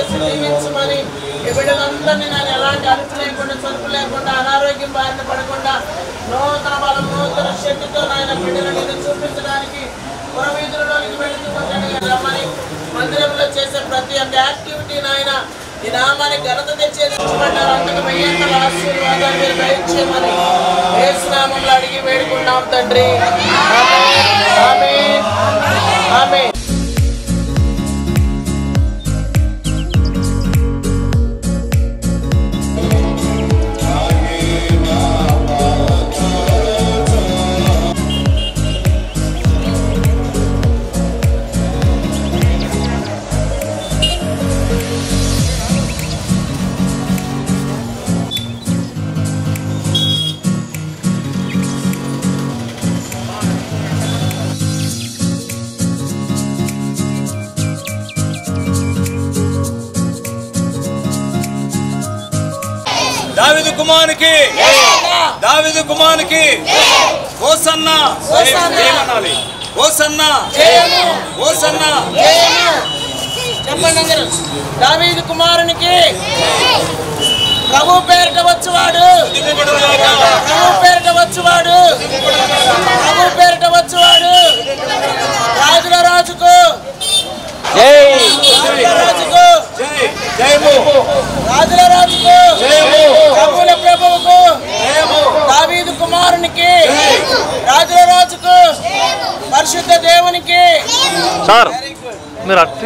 చేసి దీవించమని ఈ బిడ్డలందరినీ నేను ఎలాంటి అలుపు లేకుండా చదువు లేకుండా అనారోగ్యం బారిన పడకుండా నూతన బలం నూతన శక్తితో నాయన బిడ్డలను నేను చూపించడానికి పురవీధులలోకి వెళుతూ ఉంటాను రమ్మని మందిరంలో చేసే ప్రతి ఒక్క యాక్టివిటీ నాయన ఈ నామానికి ఘనత తెచ్చేది ఇష్టపడ్డారు అంతకు వెయ్యంతల ఆశీర్వాదాలు మీరు దయచేయమని ఏసునామంలో అడిగి వేడుకున్నాం తండ్రి ఆమేన్ ఆమేన్ దావిదు కుమారునికి దావిదు కుమారునికి ఓసన్న హోసన్న. ఏమనాలి ఓసన్న జయము ఓసన్న జయము చెప్పండి అందరూ దావీదు కుమారునికి ప్రభు పేరిట వచ్చువాడు ప్రభు పేరిట వచ్చువాడు ప్రభు పేరిట వచ్చువాడు రాజుల రాజుకు రాజుల రాజుకు జై జయము రాజుల రాజుకు జయము ప్రభుల ప్రభువుకు జయము దావీదు కుమారునికి రాజుల రాజుకు పరిశుద్ధ దేవునికి సార్ మీరు అట్టి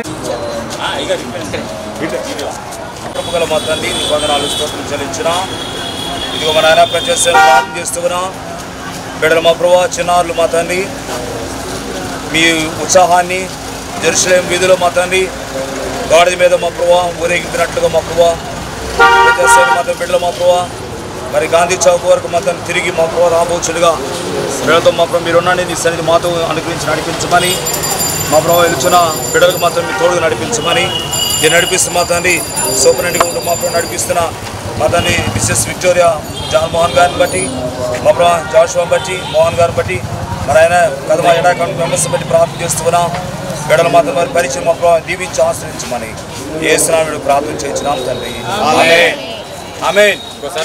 గల మా తండ్రి నీ వందనాలు స్తోత్రం చెల్లించిన ఇదిగో మా నాయన ప్రత్యేక ప్రార్థన చేస్తున్నా బిడ్డలు మా ప్రభా చిన్నారులు మా తండ్రి మీ ఉత్సాహాన్ని జెరూసలేం వీధిలో మా తండ్రి గాడిద మీద మా ప్రభా ఊరేగింపినట్లుగా మా ప్రభా ప్రత్యేక మా తండ్రి బిడ్డలు మా ప్రభా మరి గాంధీ చౌక్ వరకు మా తండ్రి తిరిగి మా ప్రభా రాబోచులుగా బిడ్డలతో మా ప్రభు మీరు ఉండండి నీ సన్నిధి మాతో అనుగ్రహించి నడిపించమని మా ప్రభావ వెలుచున్న బిడ్డలకు మాత్రం మీ తోడుగా నడిపించమని నేను నడిపిస్తూ మా తండ్రి సూపరింటెండెంట్గా ఉంటూ మా ప్రభు నడిపిస్తున్న మా తండ్రి మిస్సెస్ విక్టోరియా జాన్ మోహన్ గారిని బట్టి మా ప్రభు జాషువా బట్టి మోహన్ గారిని బట్టి మరి ఆయన కదమ ఎడాకాంట్ మెంబర్స్ బట్టి ప్రార్థన చేస్తున్నాం బిడ్డలు మాత్రం మరి పరిచయం మా ప్రభు దీవించి ఆశ్రయించమని ఏ స్నానుడు ప్రార్థన చేయించినాం తండ్రి ఆమేన్ ఆమేన్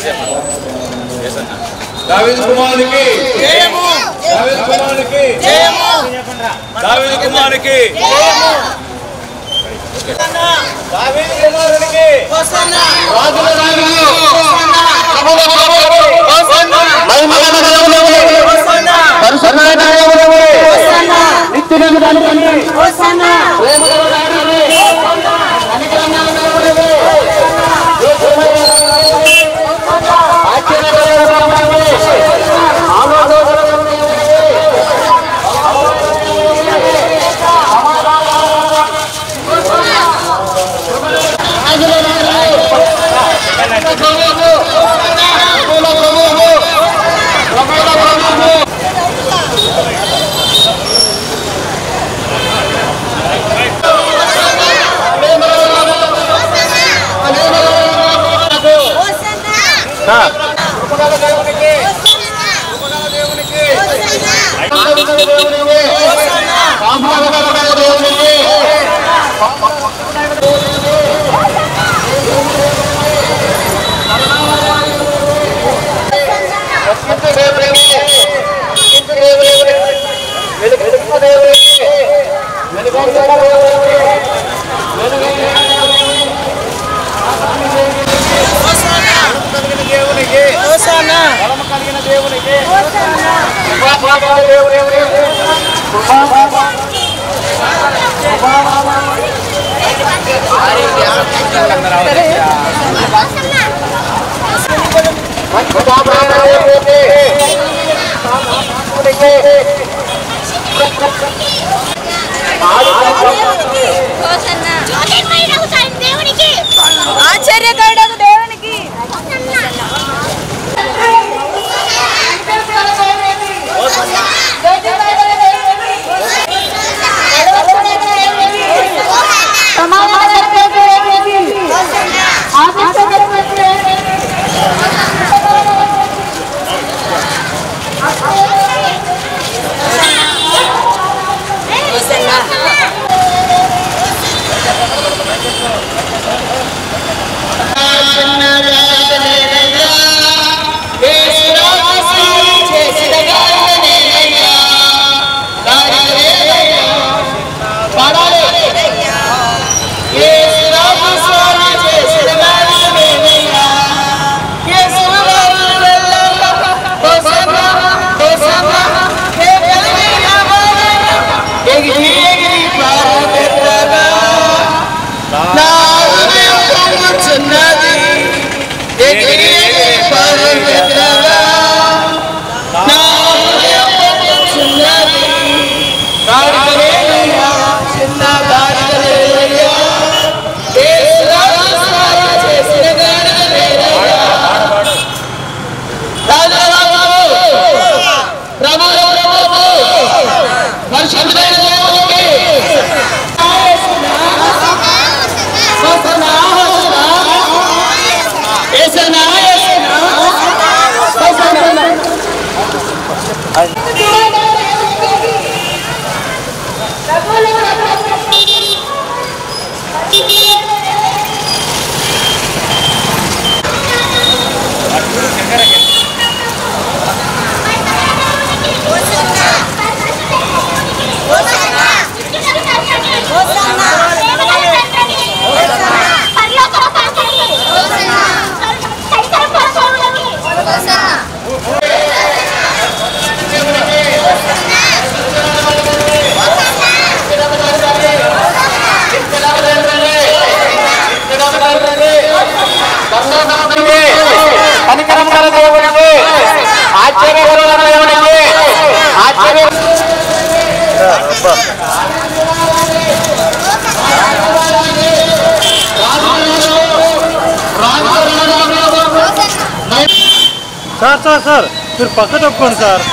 దావీదు కుమారునికి జయము దావీదు కుమారునికి జయము దావీదు కుమారునికి దావీదు కుమారునికి హోసన్న సార్ హోసన్న ఆశ్చర్యకరుడకు దేవునికి Hosanna. పరిశుద్ధమైన దేవునికి హోసన్నా, హోసన్నా. యేసన్నా, యేసన్నా. హోసన్నా. కనికరం గల దేవునికి ఆశ్చర్యకరమైన దేవునికి ఆశ్చర్య సార్ సార్ సార్ మీరు పక్క తప్పుకోండి సార్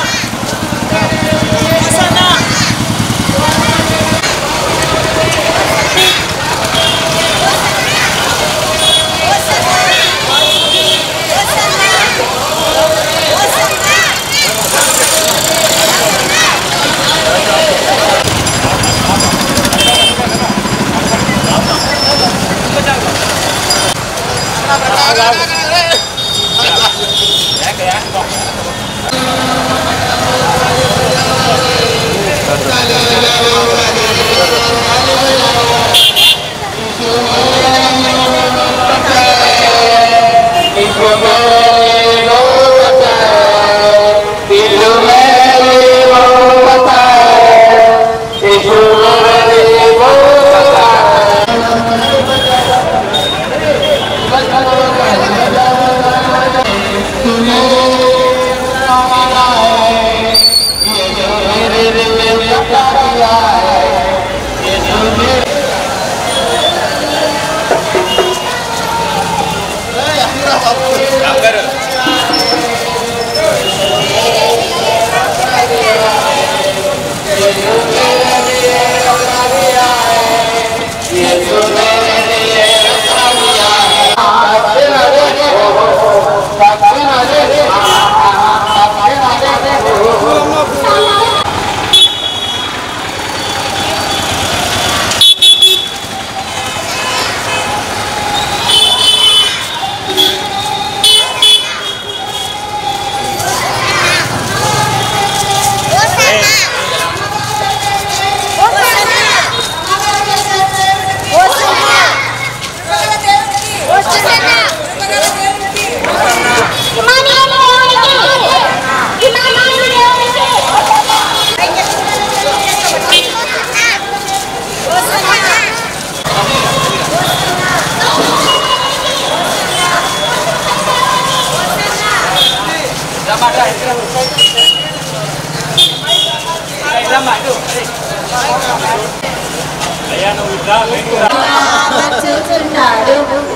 చూచున్నాడు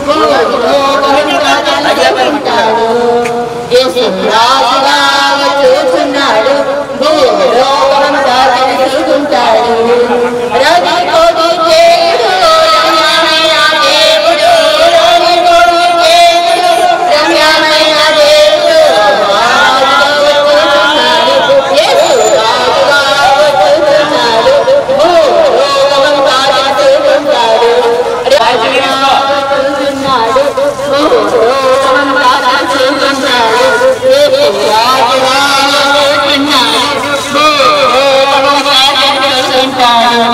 చూచున్నాడు యేసు రాజుగా చూచున్నాడు భూలోకమంతా చూచుంటాడు రవి కోటి చేడు రమ్యమైన దేవుడు రవి కోటి చేడు రమ్యమైన దేవుడు రాజుగా చూచున్నాడు యేసు రాజుగా చూచున్నాడు భూలోకమంతా చూచుంటాడు రాజుగా చూచున్నాడు భూలోకమంతా చూచుంటాడు యేసు రాజుగా చూచున్నాడు భూలోకమంతా చూచుంటాడు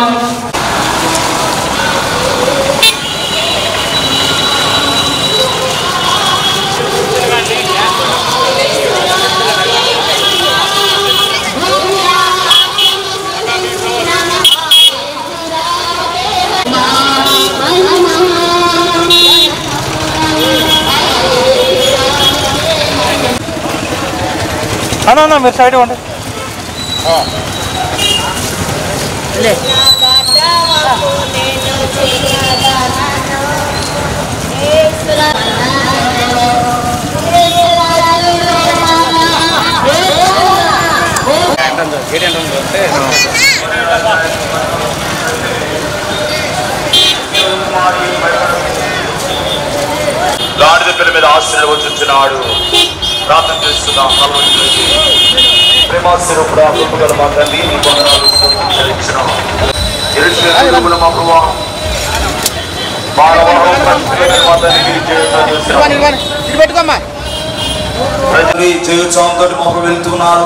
అన్న అన్న మీరు సైడ్ ఇవ్వండి గాడిద పిల్ల మీద ఆశ్రయం వచ్చుచున్నాడు ప్రార్థన చేస్తున్నాం భగవంతుడికి ప్రేమాశ్రయపుడు గొప్పగల మా తండ్రి నీ వందనాలు స్తోత్రం చెల్లించున్నాం ఎరుషలేములో మా ప్రభువా మానవహం కట్టుకునే మా తండ్రి మీరు జీవితం చేస్తున్నాం. ప్రజలు చేయుచాంతో మొక్క వెళ్తున్నారు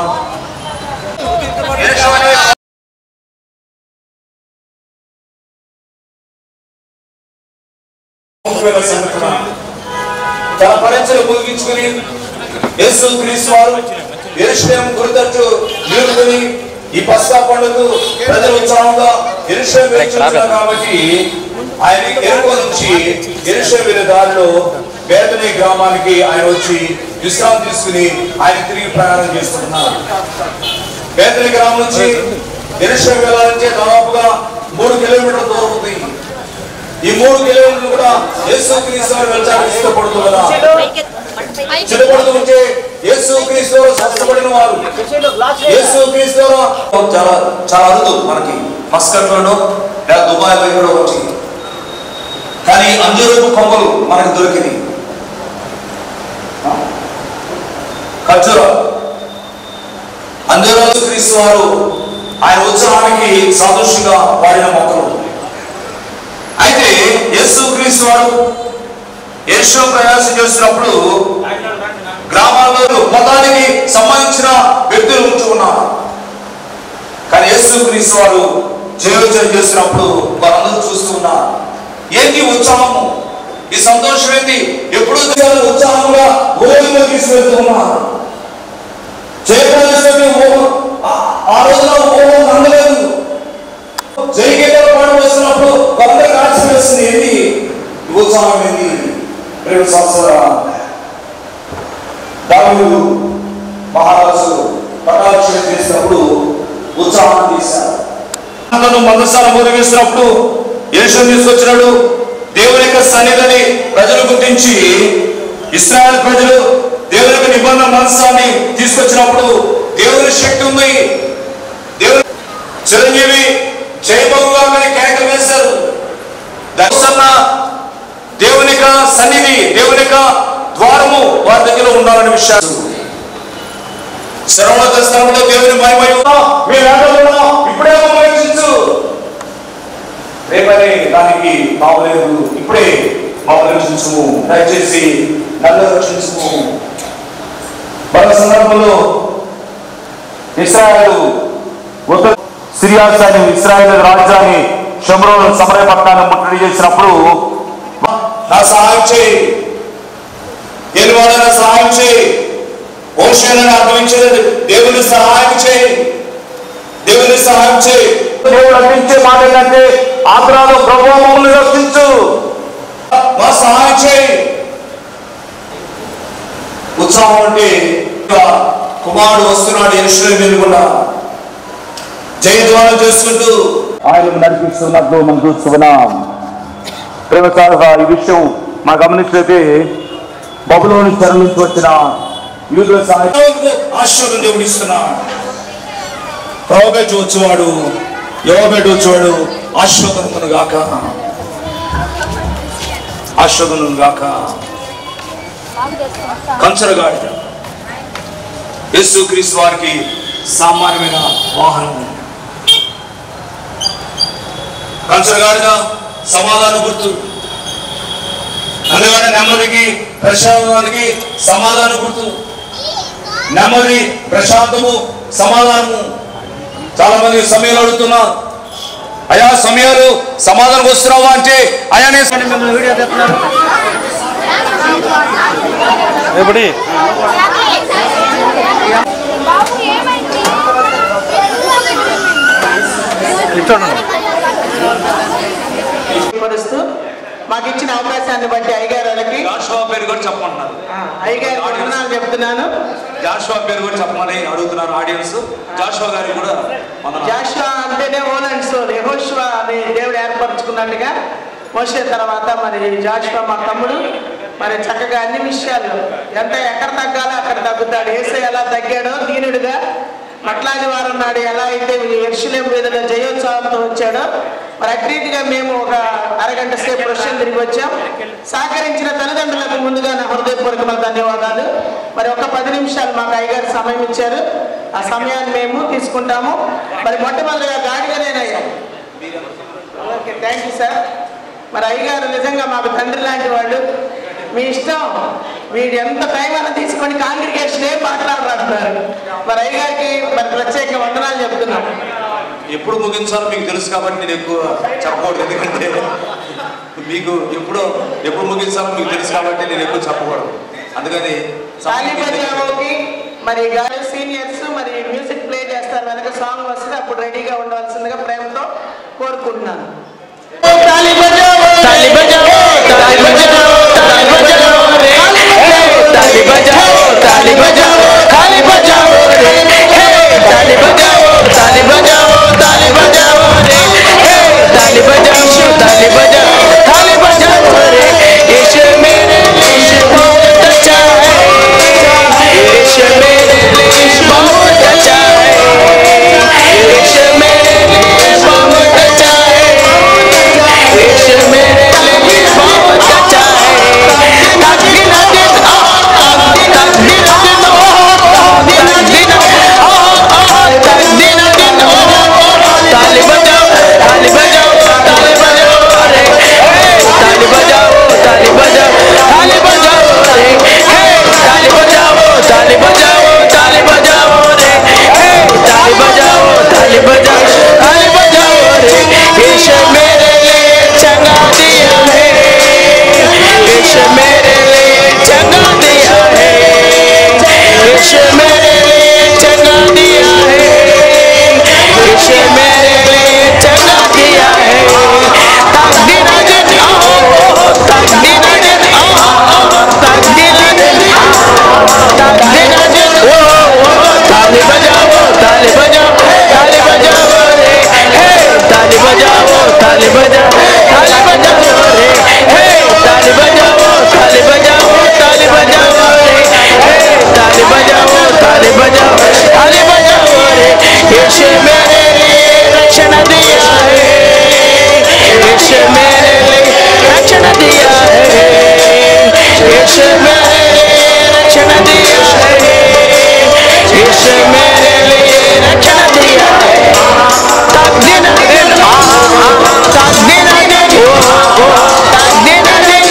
తన పరీక్షలు ముగించుకుని యేసు క్రీస్తు వారు ఎరుషలేం గురితట్టు నిలుపుకొని ఈ పస్కా పండుగ ప్రజలు ఉత్సాహంగా ఎరుషలేం వెళ్తున్నారు కాబట్టి ఆయన ఎరుక నుంచి ఎరుషలేం వెళ్ళే దారిలో వేదనే గ్రామానికి ఆయన వచ్చి విశ్రాంతి తీసుకుని ఆయన తిరిగి ప్రయాణం చేస్తున్నారు వేదనే గ్రామం నుంచి ఎరుషలేం వెళ్ళాలంటే దాదాపుగా మూడు కిలోమీటర్ల దూరం ఉంది ఈ మూడు కిలోమీటర్లు కూడా యేసు క్రీస్తు వారు వెళ్ళడానికి ఇష్టపడుతున్నారు చిన్నపడుతూ ఉంటే యేసు క్రీస్తు వారు స్వస్థపడిన వారు యేసు క్రీస్తు వారు చాలా చాలా అరుదు మనకి మస్కట్లోనో లేదా దుబాయ్లో కూడా వచ్చి కానీ అంజూరపు కొమ్మలు మనకు దొరికినాయి ఖర్జూర అంజూరాలు క్రీస్తు వారు ఆయన ఉత్సవానికి సాదృశ్యంగా వాడిన మొక్కలు అయితే యేసు క్రీస్తు వారు యేసు ప్రయాసం చేస్తున్నప్పుడు గ్రామాల్లో మతానికి సంబంధించిన వ్యక్తులు ఉంటూ ఉన్నారు కానీ యేసు క్రీస్తు వారు జయోజయం చేస్తున్నప్పుడు వారందరూ చూస్తూ ఉన్నారు ఏంటి ఉత్సాహము ఈ సంతోషం ఏంటి ఎప్పుడు చూసారు ఉత్సాహంగా ఓడిలో తీసుకెళ్తూ ఉన్నారు జయప్రదేశ్లోకి ఓ- ఆ- ఆ రోజున ఓహం అందలేదు జయగీతలు పాడు వస్తున్నప్పుడు కొందరికి ఆశ్చర్యం వేస్తుంది ఏంటి ఈ ఉత్సాహం ఏంటి ప్రేమ సంవత్సర దావీదు మహారాజు పట్టాభిషేకం చేసినప్పుడు ఉత్సాహం తీశారు తను మందస్థానం ఊరేగిస్తున్నప్పుడు యేసు తీసుకొచ్చినాడు దేవుని యొక్క సన్నిధిని ప్రజలు గుర్తించి ఇస్రాయల్ ప్రజలు దేవుని యొక్క నిబంధన మనస్సాన్ని తీసుకొచ్చినప్పుడు దేవుని శక్తి ఉంది దేవుని చిరంజీవి జయబాబుగా కేకలు వేశారు దర్శన దేవుని యొక్క సన్నిధి దేవుని యొక్క ద్వారము వారి దగ్గర ఉండాలనే విషయాలు శ్రవణ దర్శనంలో దేవుని మహిమయు మేము ఇప్పుడే మహిమించు రేపనే దానికి మామలేదు ఇప్పుడే మమ్మల్ని రక్షించుము దయచేసి నన్ను రక్షించుము మరో సందర్భంలో ఇస్రాయలు ఉత్తర సిరియాసాని ఇస్రాయల్ రాజధాని షమ్రోన్ సమరయ పట్టణాన్ని ముట్టడి చేసినప్పుడు నా సహాయం చేయి ఎలువాడన సహాయం చేయి ఓషేనని అర్థమించేది దేవుని సహాయం చేయి దేవుని సహాయం చేయి దేవుడు అందించే మాట ఏంటంటే ఆగ్రాలో ప్రభావ మమ్మల్ని రక్షించు మా సహాయం చేయి ఉత్సాహం అంటే కుమారుడు వస్తున్నాడు ఎరుశ్వరం వెలుగున్నా జయధ్వానం చేసుకుంటూ ఆయన నడిపిస్తున్నట్లు మనం చూస్తున్నాం ప్రేమ సారథ ఈ విషయం మా గమనించినైతే బబులోని చెర నుంచి వచ్చిన యూదుల సహాయం ఆశ్చర్యం దేవుడు ఇస్తున్నాడు ప్రోబెట్ వచ్చేవాడు యోబెట్ వచ్చేవాడు ఆశ్వదమును గాక ఆశ్వదమును గాక కంచరగాడిద యేసు క్రీస్తు వారికి సామాన్యమైన వాహనం కంచరగాడిద సమాధాన గుర్తు అందుకని నెమ్మదికి ప్రశాంతానికి సమాధాన గుర్తు నెమ్మది ప్రశాంతము సమాధానము చాలా మంది సమయాలు అడుగుతున్నారు అయా సమయాలు సమాధానం వస్తున్నావా అంటే అయానే మిమ్మల్ని వీడియో తెస్తున్నారు ఎప్పుడు బాబు ఏమైంది ఇటు చూడండి పరుస్తూ మాకు ఇచ్చిన అవకాశాన్ని బట్టి అయ్యగారులకి జాషువా పేరు కూడా చెప్పమంటున్నారు అయ్యగారి వందనాలు చెప్తున్నాను జాషువా పేరు కూడా చెప్పమని అడుగుతున్నారు ఆడియన్స్ జాషువా గారికి కూడా వందనాలు. జాషువా అంటేనే ఓలెండ్ సోల్ యెహోషువా అని దేవుడు ఏర్పరచుకున్నట్టుగా మోసే తర్వాత మరి జాషువా మా తమ్ముడు మరి చక్కగా అన్ని విషయాలు ఎంత ఎక్కడ తగ్గాలో అక్కడ తగ్గుతాడు ఏసై ఎలా తగ్గాడో దీనుడిగా అట్లాంటి వారం నాడు ఎలా అయితే ఎర్షులేం మీదన జయోత్సవంతో వచ్చాడో మరి అట్రీతిగా మేము ఒక అరగంట సేపు ప్రశ్న తిరిగి వచ్చాం సహకరించిన తల్లిదండ్రులకు ముందుగా నా హృదయపూర్వకమైన ధన్యవాదాలు మరి ఒక పది నిమిషాలు మాకు అయ్యగారు సమయం ఇచ్చారు ఆ సమయాన్ని మేము తీసుకుంటాము మరి మొట్టమొదటిగా గాడిగానేనయ్యా ఓకే థ్యాంక్ యూ సార్ మరి అయ్యగారు నిజంగా మాకు తండ్రి లాంటి వాళ్ళు మీ ఇష్టం వీడు ఎంత టైం అయినా తీసుకొని కాంగ్రిగేషన్ ఏం మాట్లాడరంటున్నారు మరి అయ్యగారికి మరి ప్రత్యేక వందనాలు చెప్తున్నాం ఎప్పుడు ముగించాలో మీకు తెలుసు కాబట్టి నేను ఎక్కువ చెప్పకూడదు ఎందుకంటే మీకు ఎప్పుడో ఎప్పుడు ముగించాలో మీకు తెలుసు కాబట్టి నేను ఎక్కువ చెప్పకూడదు అందుకని సాలిపంజాబోకి మరి గారు సీనియర్స్ మరి మ్యూజిక్ ప్లే చేస్తారు వెనక సాంగ్ వస్తే అప్పుడు రెడీగా ఉండవలసిందిగా ప్రేమతో కోరుకుంటున్నాను తాలి బజావో తాలి బజావో తాలి బజావో తాలి బజావో రే తాలి బజావో తాలి బజావో తాలి బజావో రే హే తాలి బజావో తాలి బజావో తాలి బజావో రే హే తాలి బజావో తాలి బజావో తాలి బజావో రే ईश्वर मेरे लिए बहुत अच्छा है ईश्वर मेरे लिए बहुत अच्छा है ईश्वर मेरे लिए बहुत अच्छा है ईश्वर मेरे लिए बहुत अच्छा है तकदीर दिन आ तकदीर दिन ओ तकदीर ओ तकदीर दिन ओ ताली बजाओ ताली बजाओ ताली बजाओ रे ताली बजाओ ताली बजाओ ताली बजाओ रे हे ताली बजाओ ताली बजाओ ताली बजाओ रे हे ताली बजाओ ताली बजाओ ताली बजाओ रे ईश्वर मेरे लिए चंगा दिया है ईश्वर मेरे लिए चंगा दिया है ईश्वर मेरे लिए चंगा दिया है ईश्वर मेरे लिए चंगा दिया है तकदीर दिन आओ तकदीर दिन आओ तकदीर दिन तकदीर दिन ओ ताली बजाओ ताली बजाओ ताली बजाओ रे हे ताली बजाओ ताली बजाओ ताली बजाओ रे हे ताली बजाओ ताली बजाओ ताली बजाओ रे हे ताली बजाओ ताली बजाओ ताली बजाओ रे यीशु मेरे लिए रक्षण दिया है यीशु मेरे लिए रक्षण दिया है यीशु मेरे लिए रक्षण दिया है यीशु मेरे लिए रक्षण दिया है तकदीर दिन आ तकदीर दिन ओ तकदीर दिन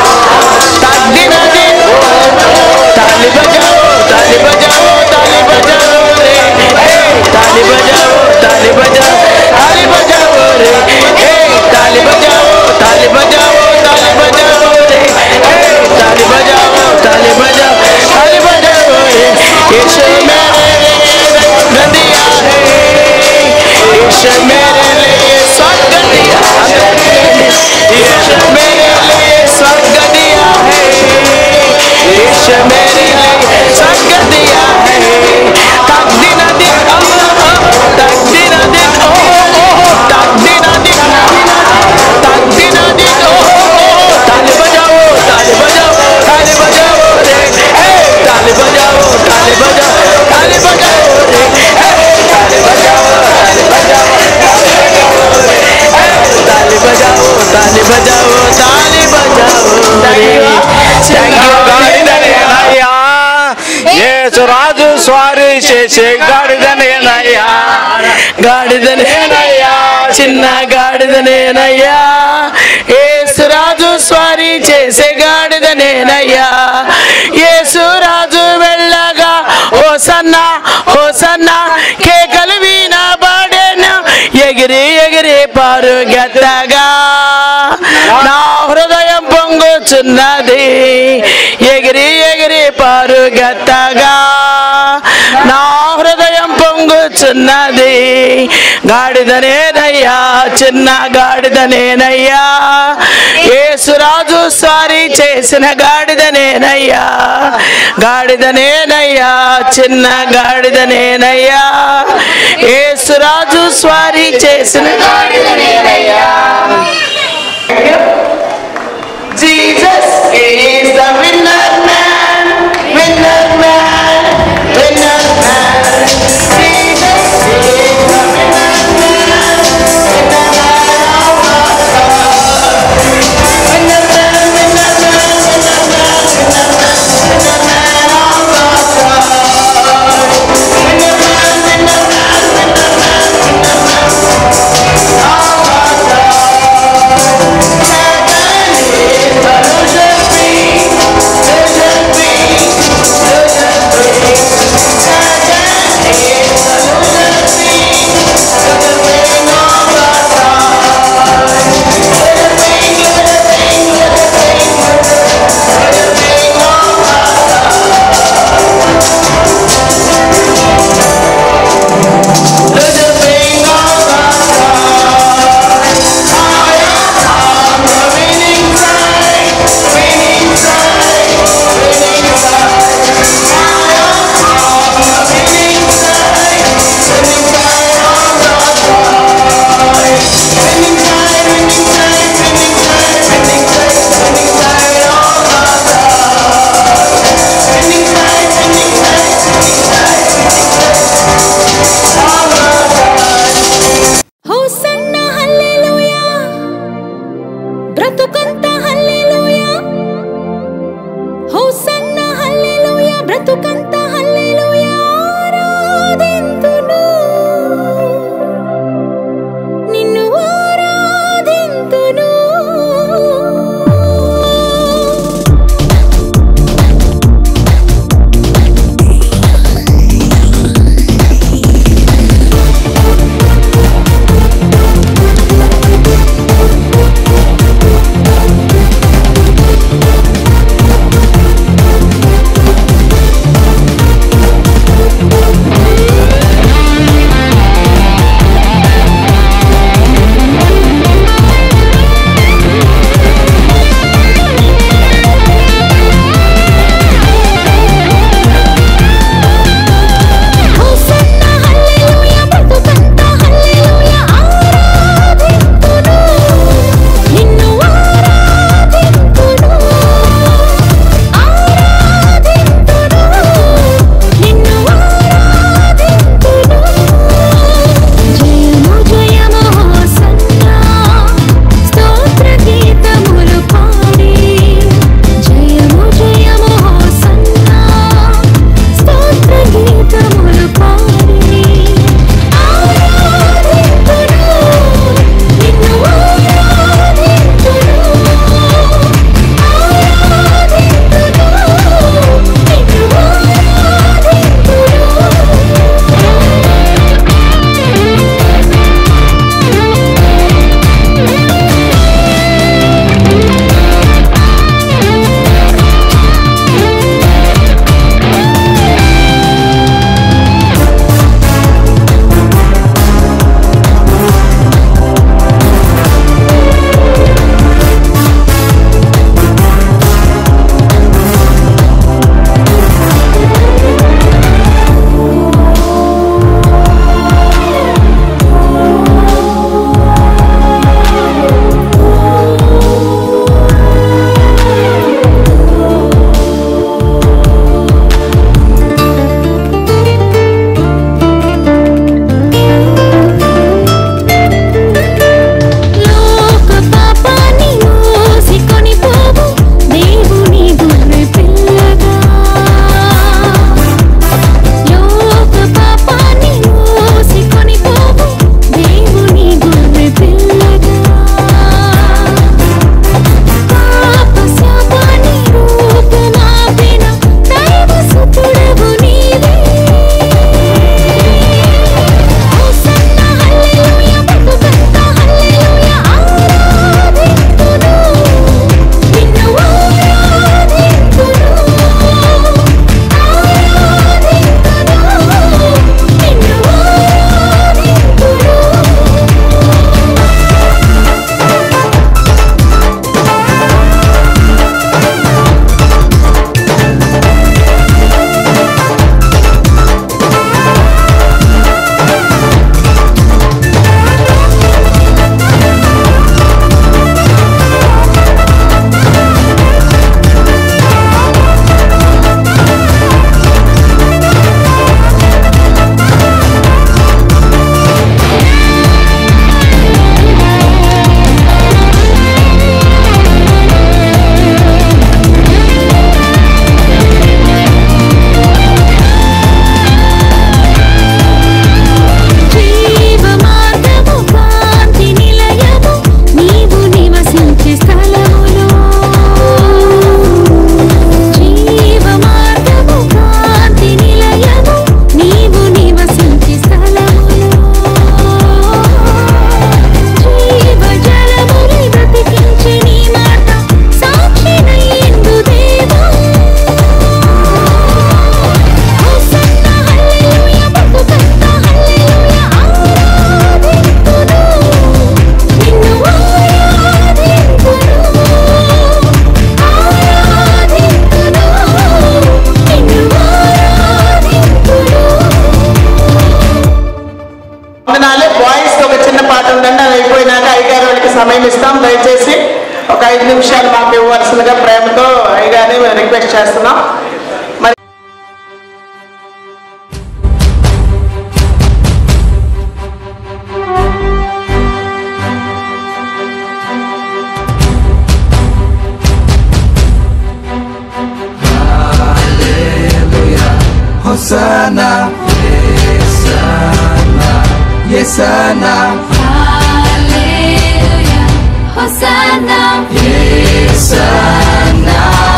तकदीर दिन ताली बजाओ ताली बजाओ ताली बजाओ रे हे ताली बजाओ ताली बजाओ ताली बजाओ रे हे ताली बजाओ ताली बजाओ ताली बजाओ रे हे ताली बजाओ ताली बजाओ ताली बजाओ रे यीशु मेरे लिए रक्षण दिया है यीशु मेरे लिए स्वर्ग दिया है यीशु मेरे लिए स्वर्ग दिया है यीशु मेरे लिए स्वर्ग दिया है तकदीर दिन ओ तकदीर दिन ओ तकदीर दिन तकदीर दिन ओ ताली बजाओ ताली बजाओ ताली बजाओ रे हे ताली बजाओ ताली बजाओ ताली बजाओ रे हे ताली बजाओ ताली बजाओ ताली बजाओ ताली बजाओ ताली बजाओ థ్యాంక్ యూ గాడిదనేనయ్యా యేసురాజు స్వారీ చేసే గాడిదనేనయ్యా గాడిదనేనయ్యా చిన్న గాడిదనేనయ్యా ఏసురాజు స్వారీ చేసే గాడిదనేనయ్యా ఏసురాజు వెళ్ళగా ఓ సన్న ఓ సన్న కేకలు వీణబడేను ఎగిరి ఎగిరి పారుగెత్తగా నా హృదయం పొంగుచున్నది ఎగిరి ఎగిరి పారుగెత్తగా నా హృదయం పొంగుచున్నది గాడిదనేనయ్యా చిన్న గాడిదనేనయ్యా ఏసురాజు స్వారీ చేసిన గాడిదనేనయ్యా గాడిదనేనయ్యా చిన్న గాడిదనేనయ్యా ఏసురాజు స్వారీ చేసిన గాడిదనేనయ్యా Jesus is the winner man, winner man, winner man. పాట ఉందండి అది అయిపోయినాక అయ్యగారు వాళ్ళకి సమయం ఇస్తాం దయచేసి ఒక ఐదు నిమిషాలు మాకు ఇవ్వవలసిందిగా ప్రేమతో అయ్యగారిని రిక్వెస్ట్ చేస్తున్నాం మరి Hosanna, Yesana, Yesana, Hallelujah. Hosanna. Yesana.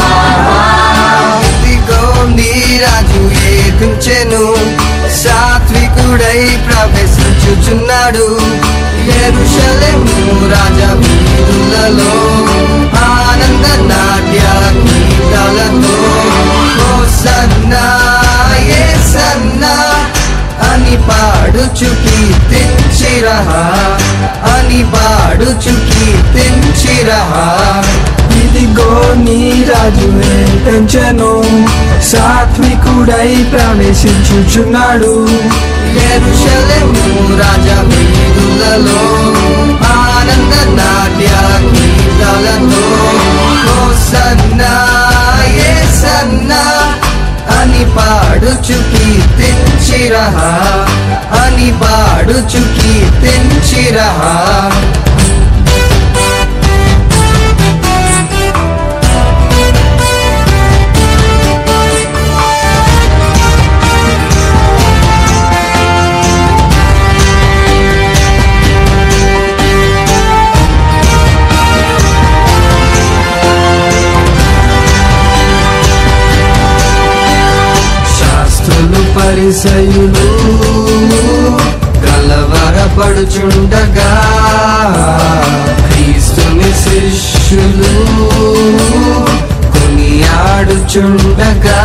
ఇదిగో నీ రాజు ఏదించెను సాత్వికుడై ప్రవేశించుచున్నాడు ఎరుషలేము రాజా వీరులలో ఆనంద నాట్య గీతాలతో హోసన్నా యేసన్నా అని పాడుచు కీర్తించిరహా అని పాడుచు కీర్తించిరహా ఇదిగో నీ రాజు పెంచను సాత్వికుడై ప్రవేశించుచున్నాడు ఎరుషలేము రాజా వీరులలో ఆనంద నాట్య గీతాలతో హోసన్నా యేసన్నా అని పాడుచు కీర్తించిరహా అని పాడుచు కీర్తించిరహా శాస్త్రులు పరిసయులు కలవరపడుచుండగా క్రీస్తుని శిష్యులు కొనియాడుచుండగా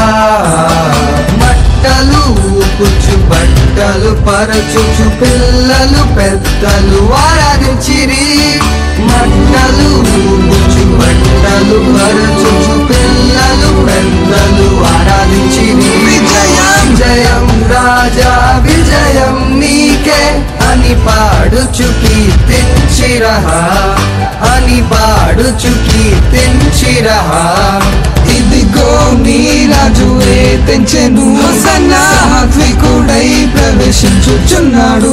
బట్టలు ఊపుచు బట్టలు పరచుచు పిల్లలు పెద్దలు ఆరాధించిరి మంటలు ఊపుచు బట్టలు పరచుచు పిల్లలు పెద్దలు ఆరాధించిరి విజయం జయం రాజా విజయం నీకే అని పాడుచు కీర్తించిరహా అని పాడుచు కీర్తించిరహా ఇదిగో నీ రాజువే తెంచెను సాత్వికుడై ప్రవేశించుచున్నాడు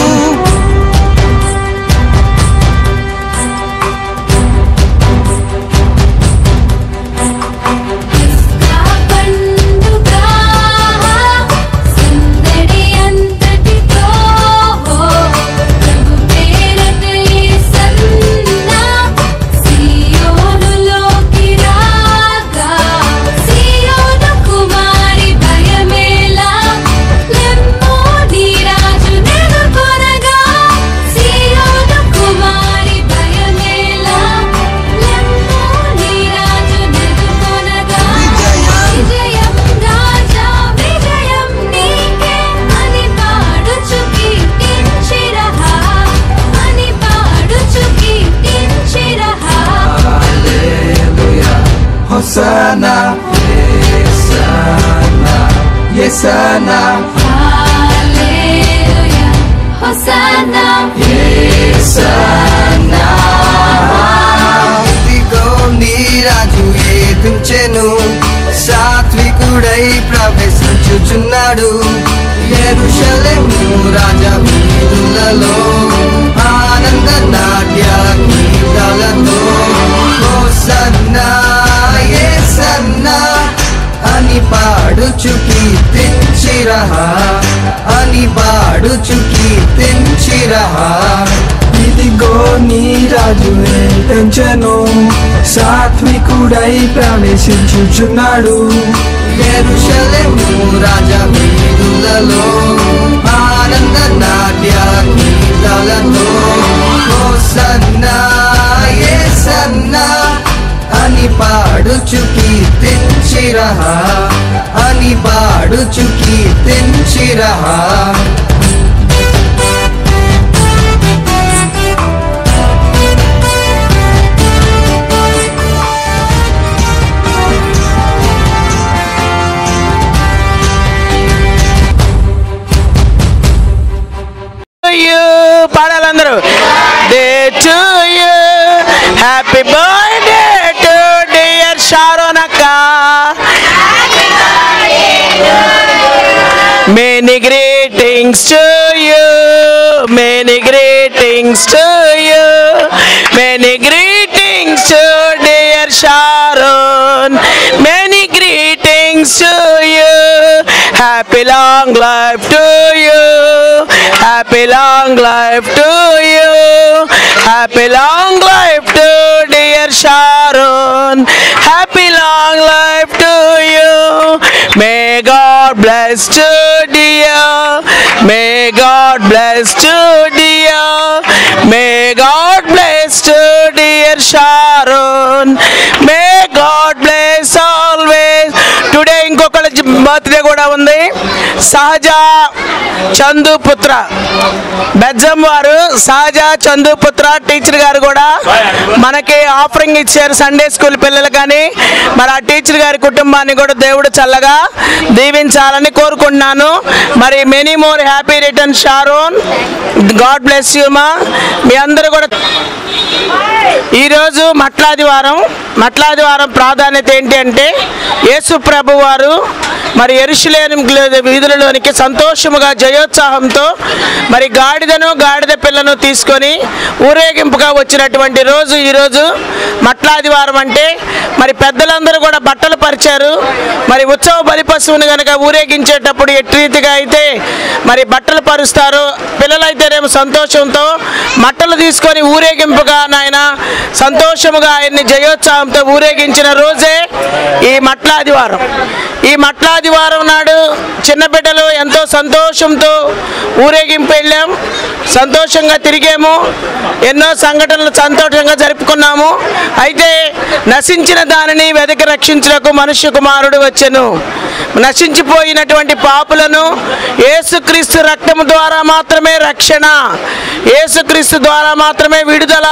ఇస్కా పండుగ సందడి అంతటితో ప్రభు పేరట యేసన్నా సియోనులోకి రాగా సియోను కుమారి భయమేలా లెమ్మో నీ రాజు నెలకొనగా సియోను కుమారి భయమేలా లెమ్మో నీ రాజు నెలకొనగా విజయం రాజా విజయం నీకే అని పాడుచు కీర్తించిరహా అని పాడుచు కీర్తించిరహా హొసనా యేసనా యేసనా హల్లెలూయా హోసన్నా యేసనా ఇదిగో నీ రాజు ఏదించెను సాత్వికుడై ప్రవేశించుచున్నాడు ఎరుషలేము రాజా వీరులలో ఆనంద నాట్య గీతాలతో హోసన్నా యేసన్నా అని పాడుచు కీర్తించిరహా అని పాడుచు కీర్తించిరహా ఇదిగో నీ రాజు పెంచను సాత్వికుడై ప్రవేశించుచున్నాడు ఎరుషలేము రాజా వీరులలో ఆనంద నాట్య గీతాలతో హోసన్నా యేసన్నా అని పాడుచు కీర్తించిరహా అని పాడుచు కీర్తించిరహా పాడాలి అందరూ day to you happy birthday to dear Sharon అక్క Many greetings to you, many greetings to you, many greetings to dear Sharon, many greetings to you. Happy long life to you, happy long life to you, happy long life to dear Sharon, happy long life to you. May God bless to dear. May God bless to dear. May God bless to dear Sharon. May God bless always. Today ఇంకొకళ్ళ birthday కూడా ఉంది సహజ చందుపుత్ర బెజ్జం వారు సహజ చందుపుత్ర teacher గారు కూడా మనకి offering ఇచ్చారు సండే స్కూల్ పిల్లలు కానీ మరి ఆ టీచర్ గారి కుటుంబాన్ని కూడా దేవుడు చల్లగా దీవించాలని కోరుకుంటున్నాను మరి many more happy return Sharon God bless you మా మీ అందరూ కూడా ఈరోజు మట్లాదివారం మట్లాదివారం ప్రాధాన్యత ఏంటి అంటే యేసు ప్రభు వారు మరి ఎరుషులేని వీధులలోనికి సంతోషముగా జయోత్సాహంతో మరి గాడిదను గాడిద పిల్లను తీసుకొని ఊరేగింపుగా వచ్చినటువంటి రోజు ఈరోజు మట్లాదివారం అంటే మరి పెద్దలందరూ కూడా బట్టలు పరిచారు మరి ఉత్సవ బలిపశువుని కనుక ఊరేగించేటప్పుడు ఎట్టి రీతిగా అయితే మరి బట్టలు పరుస్తారు పిల్లలైతేనేమో సంతోషంతో మట్టలు తీసుకొని ఊరేగింపుగా నాయన సంతోషముగా ఆయన్ని జయోత్సాహంతో ఊరేగించిన రోజే ఈ మట్లాదివారం ఈ మట్లాదివారం నాడు చిన్న బిడ్డలు ఎంతో సంతోషంతో ఊరేగింపు వెళ్ళాం సంతోషంగా తిరిగాము ఎన్నో సంఘటనలు సంతోషంగా జరుపుకున్నాము అయితే నశించిన దానిని వెదకి రక్షించుటకు మనుష్య కుమారుడు వచ్చెను నశించిపోయినటువంటి పాపులను యేసుక్రీస్తు రక్తము ద్వారా మాత్రమే రక్షణ యేసుక్రీస్తు ద్వారా మాత్రమే విడుదల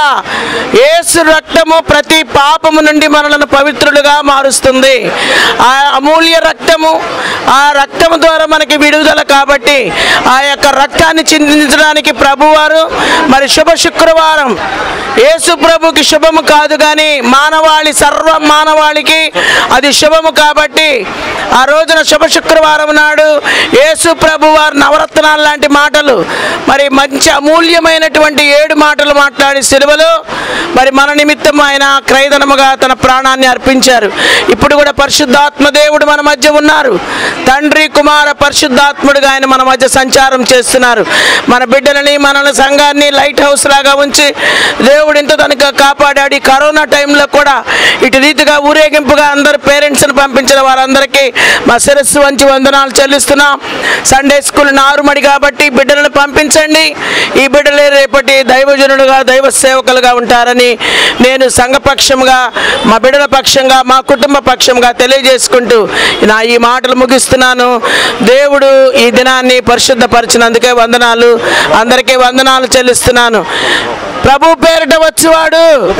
యేసు రక్తము ప్రతి పాపము నుండి మనలను పవిత్రులుగా మారుస్తుంది ఆ అమూల్య రక్తము ఆ రక్తము ద్వారా మనకి విడుదల కాబట్టి ఆ యొక్క రక్తాన్ని చిందించడానికి ప్రభువారు మరి శుభ శుక్రవారం యేసు ప్రభుకి శుభము కాదు కానీ మానవాళి సర్వ మానవాళికి అది శుభము కాబట్టి ఆ రోజున శుభ శుక్రవారం నాడు యేసు ప్రభు వారు నవరత్నాలు లాంటి మాటలు మరి మంచి అమూల్యమైనటువంటి ఏడు మాటలు మాట్లాడి సిలువలో మరి మన నిమిత్తం ఆయన క్రైదనముగా తన ప్రాణాన్ని అర్పించారు ఇప్పుడు కూడా పరిశుద్ధాత్మ దేవుడు మన మధ్య ఉన్నారు తండ్రి కుమార పరిశుద్ధాత్ముడుగా ఆయన మన మధ్య సంచారం చేస్తున్నారు మన బిడ్డలని మన సంఘాన్ని లైట్ హౌస్ లాగా ఉంచి దేవుడు ఇంత తనక కాపాడాడు ఈ కరోనా టైంలో కూడా ఇటు రీతిగా ఊరేగింపుగా అందరు పేరెంట్స్ని పంపించిన వారందరికీ మా శిరస్సు వంచి వందనాలు చెల్లిస్తున్నాం సండే స్కూల్ నారుమడి కాబట్టి బిడ్డలను పంపించండి ఈ బిడ్డలే రేపటి దైవజనుడుగా దైవ సేవకులుగా ఉంటారని నేను సంఘపక్షంగా మా బిడ్డల పక్షంగా మా కుటుంబ పక్షంగా తెలియజేసుకుంటూ నా ఈ మాటలు ముగిస్తున్నాను దేవుడు ఈ దినాన్ని పరిశుద్ధపరిచినందుకే వందనాలు అందరికీ వందనాలు చెల్లిస్తున్నాను ప్రభు పేరిట వచ్చువాడు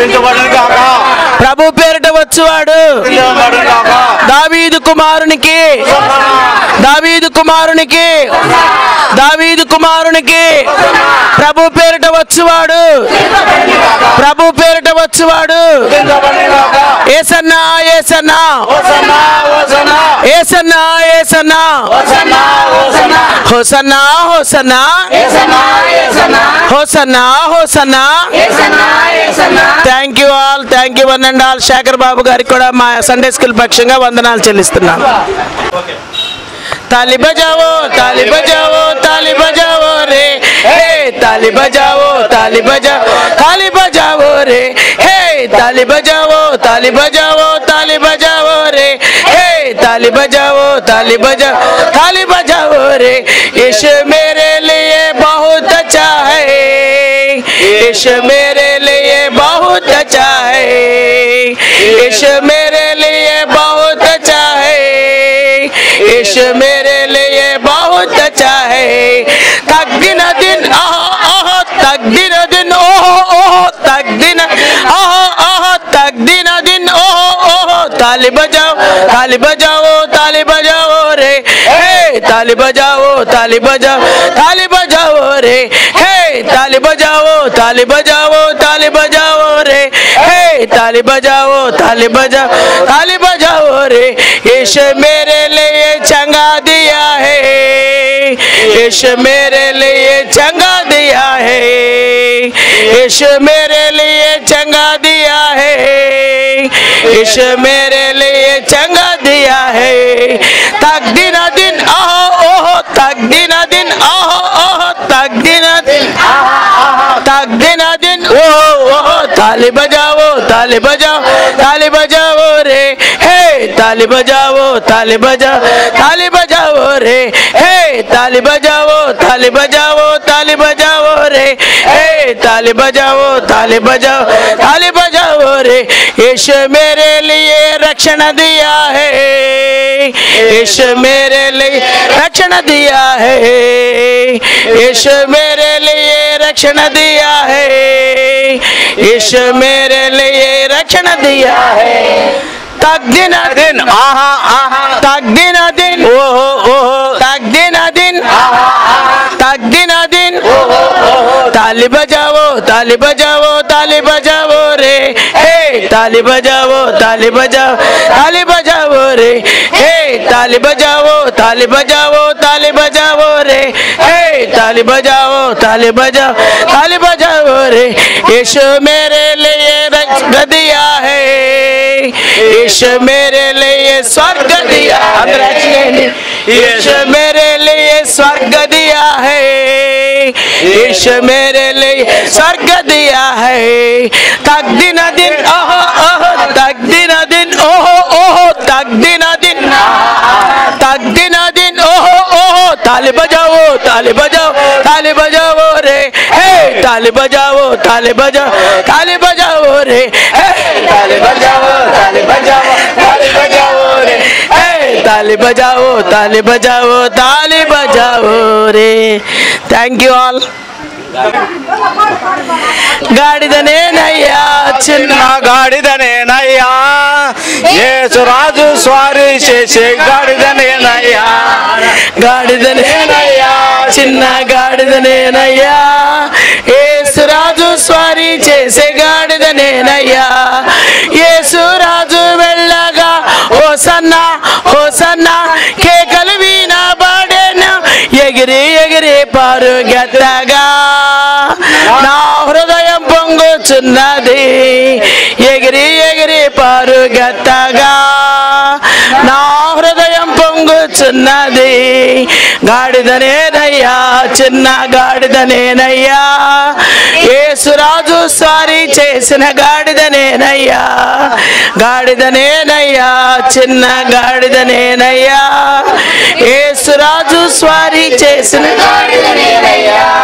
ప్రభు పేరిట వచ్చువాడు దావీదు కుమారునికి దావీదు కుమారునికి దావీదు కుమారునికి ప్రభు పేరిట వచ్చువాడు ప్రభు పేరిట వచ్చువాడు ఏసన్నా ఏసన్నా ఏసన్నా ఏసన్నా హోసన్నా హోసన్నా హోసన్నా హోసన్నా thank you all thank you one and all Shekhar Babu గారికి కూడా మా సండే స్కూల్ పక్షంగా వందనాలు చెల్లిస్తున్నాను ताली बजाओ ताली बजाओ ताली बजाओ रे हे ताली बजाओ ताली बजाओ ताली बजाओ रे हे ताली बजाओ ताली बजाओ ताली बजाओ रे हे ताली बजाओ ताली बजाओ ताली बजाओ रे यीशु मेरे लिए बहुत अच्छा है यीशु मेरे लिए बहुत अच्छा है यीशु मेरे लिए बहुत अच्छा है यीशु मेरे लिए बहुत अच्छा है तक दिन दिन आह आह तक दिन दिन ओह ओह तक दिन आह आह तक दिन दिन ओह ओह ताली बजाओ ताली बजाओ ताली बजाओ रे हे ताली बजाओ ताली बजाओ ताली बजाओ रे हे ताली ताली बजाओ ताली बजाओ ताली बजाओ रे हे ताली बजाओ ताली बजाओ ताली बजाओ रे यीशु मेरे लिए चंगा दिया है यीशु मेरे लिए चंगा दिया है यीशु मेरे लिए चंगा दिया है यीशु मेरे लिए चंगा दिया है तक दिन दिन आहो ओहो तक दिन दिन आहो ओहो तक दिन दिन तक दिन दिन ओहो ओहो ताली बजाओ ताली बजाओ ताली बजाओ रे हे ताली बजाओ ताली बजाओ ताली बजाओ रे हे ताली बजाओ ताली बजाओ ताली बजाओ रे हे ताली बजाओ ताली बजाओ ताली बजाओ रे यीशु मेरे लिए रक्षण दिया है यीशु मेरे लिए रक्षण दिया है यीशु मेरे लिए रक्षण दिया है यीशु मेरे लिए रक्षण दिया है तक दिन दिन आहा आहा तक दिन दिन ओहो ओहो तक दिन दिन तक दिन दिन ओहो ओहो ताली बजाओ ताली बजाओ ताली बजाओ रे हे ताली बजाओ ताली बजाओ ताली बजाओ रे हे ताली बजाओ ताली बजाओ ताली बजाओ रे हे ताली बजाओ ताली बजाओ ताली बजाओ रे यीशु मेरे लिए रक्षक दिया है यीशु मेरे लिए स्वर्ग दिया हम रचने यीशु मेरे लिए स्वर्ग दिया है यीशु मेरे लिए स्वर्ग दिया है तक दिन दिन ओहो ओहो तक दिन दिन ओहो ओहो तक दिन दिन तक दिन दिन ओहो ओहो ताली बजाओ ताली बजाओ ताली बजाओ रे हे ताली बजाओ ताली बजाओ ताली बजाओ रे हे ताली बजाओ ताली बजाओ ताली बजाओ रे हे ताली बजाओ ताली बजाओ ताली बजाओ रे థ్యాంక్ యూ ఆల్ గాడిదనేనయ్యా చిన్న గాడిదనేనయ్యా యేసురాజు స్వారీ చేసే గాడిదనేనయ్యా గాడిదనేనయ్యా చిన్న గాడిదనేనయ్యా ఏసురాజు స్వారీ చేసే గాడిదనేనయ్యా ఏసురాజు వెళ్ళగా ఓ సన్న ఓ సన్న కేకలు వీణబడేను ఎగిరి ఎగిరి పారుగెత్తగా నా హృదయం పొంగుచున్నది ఎగిరి ఎగిరి పారుగెత్తగా నా హృదయం పొంగుచున్నది గాడిదనేనయ్యా చిన్న గాడిదనేనయ్యా ఏసురాజు సారి చేసిన గాడిదనేనయ్యా గాడిదనేనయ్యా చిన్న గాడిదనేనయ్యా ఏసురాజు స్వారీ చేసిన గాడిదనేనయ్యా